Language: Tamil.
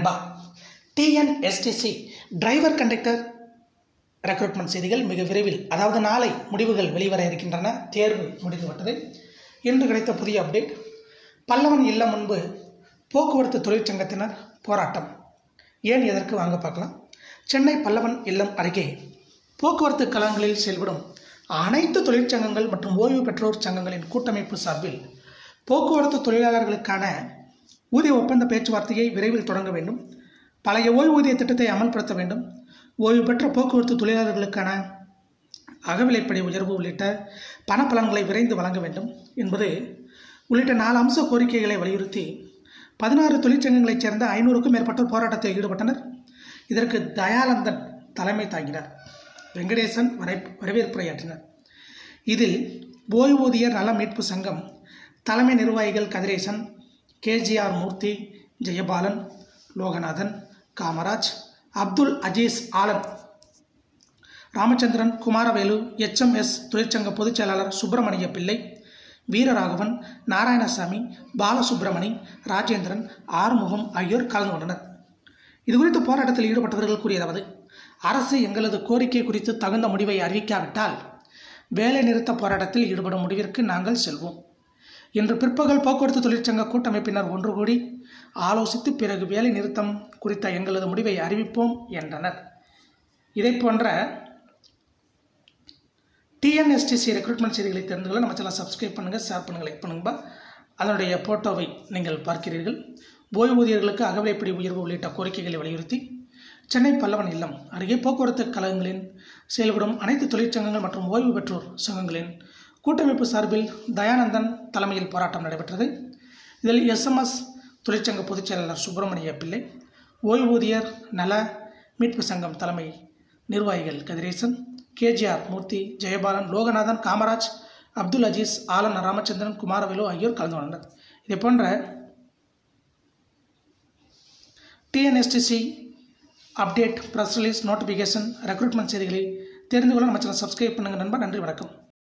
நண்பா டிஎன்எஸ்டிசி டிரைவர் கண்டக்டர் ரெக்ரூட்மெண்ட் செய்திகள் மிக விரைவில் அதாவது நாளை முடிவுகள் வெளிவர இருக்கின்றன தேர்வு முடிந்துவிட்டது இன்று கிடைத்த புதிய அப்டேட் பல்லவன் இல்லம் முன்பு போக்குவரத்து தொழிற்சங்கத்தினர் போராட்டம் ஏன் எதற்கு வாங்க பார்க்கலாம் சென்னை பல்லவன் இல்லம் அருகே போக்குவரத்து கழகங்களில் செயல்படும் அனைத்து தொழிற்சங்கங்கள் மற்றும் ஓய்வு பெற்றோர் சங்கங்களின் கூட்டமைப்பு சார்பில் போக்குவரத்து தொழிலாளர்களுக்கான ஊதிய ஒப்பந்த பேச்சுவார்த்தையை விரைவில் தொடங்க வேண்டும் பழைய ஓய்வூதிய திட்டத்தை அமல்படுத்த வேண்டும் ஓய்வு பெற்ற போக்குவரத்து தொழிலாளர்களுக்கான அகவிலைப்படி உயர்வு உள்ளிட்ட பணப்பலன்களை விரைந்து வழங்க வேண்டும் என்பது உள்ளிட்ட நாலு அம்ச கோரிக்கைகளை வலியுறுத்தி பதினாறு தொழிற்சங்கங்களைச் சேர்ந்த ஐநூறுக்கும் மேற்பட்டோர் போராட்டத்தில் ஈடுபட்டனர் இதற்கு தயானந்தன் தலைமை தாங்கினார் வெங்கடேசன் வரை வரவேற்புரையாற்றினர் இதில் ஓய்வூதியர் நல மீட்பு சங்கம் தலைமை நிர்வாகிகள் Kathiresan KGR Murthy Jayabalan Loganathan Kamaraj Abdul Aziz Alan Ramachandran Kumaravelu HMS தொழிற்சங்க பொதுச் செயலாளர் சுப்பிரமணிய பிள்ளை வீரராகவன் நாராயணசாமி பாலசுப்பிரமணி ராஜேந்திரன் ஆறுமுகம் ஆகியோர் கலந்து கொண்டனர் இதுகுறித்து போராட்டத்தில் ஈடுபட்டவர்கள் கூறியதாவது அரசு எங்களது கோரிக்கை குறித்து தகுந்த முடிவை அறிவிக்காவிட்டால் வேலை நிறுத்த போராட்டத்தில் ஈடுபடும் முடிவிற்கு நாங்கள் செல்வோம் இன்று பிற்பகல் போக்குவரத்து தொழிற்சங்க கூட்டமைப்பினர் ஒன்று கூடி ஆலோசித்து பிறகு வேலை நிறுத்தம் குறித்த எங்களது முடிவை அறிவிப்போம் என்றனர் இதை போன்ற டிஎன்எஸ்டிசி ரெக்ரூட்மெண்ட் செய்திகளை தெரிந்து கொள்ள நம்ம சேனல் சப்ஸ்கிரைப் பண்ணுங்கள் ஷேர் பண்ணுங்கள் லைக் பண்ணுங்கப்பா அதனுடைய போட்டோவை நீங்கள் பார்க்கிறீர்கள் ஓய்வூதியர்களுக்கு அகவிலைப்படி உயர்வு உள்ளிட்ட கோரிக்கைகளை வலியுறுத்தி சென்னை பல்லவன் இல்லம் அருகே போக்குவரத்து கழகங்களின் செயல்படும் அனைத்து தொழிற்சங்கங்கள் மற்றும் ஓய்வு பெற்றோர் சங்கங்களின் கூட்டமைப்பு சார்பில் தயானந்தன் தலைமையில் போராட்டம் நடைபெற்றது இதில் எஸ்எம்எஸ் தொழிற்சங்க பொதுச் செயலாளர் சுப்பிரமணிய பிள்ளை ஓய்வூதியர் நல மீட்பு சங்கம் தலைமை நிர்வாகிகள் கதிரேசன் கேஜிஆர் மூர்த்தி ஜெயபாலன் லோகநாதன் காமராஜ் அப்துல் அஜீஸ் ஆலன் ராமச்சந்திரன் குமாரவேலு ஆகியோர் கலந்து கொண்டனர் இதே போன்ற TNSTC update press release notification recruitment செய்திகளை தெரிந்து கொள்ள நம்ம சேனல் சப்ஸ்கிரைப் பண்ணுங்கள் நண்பா நன்றி வணக்கம்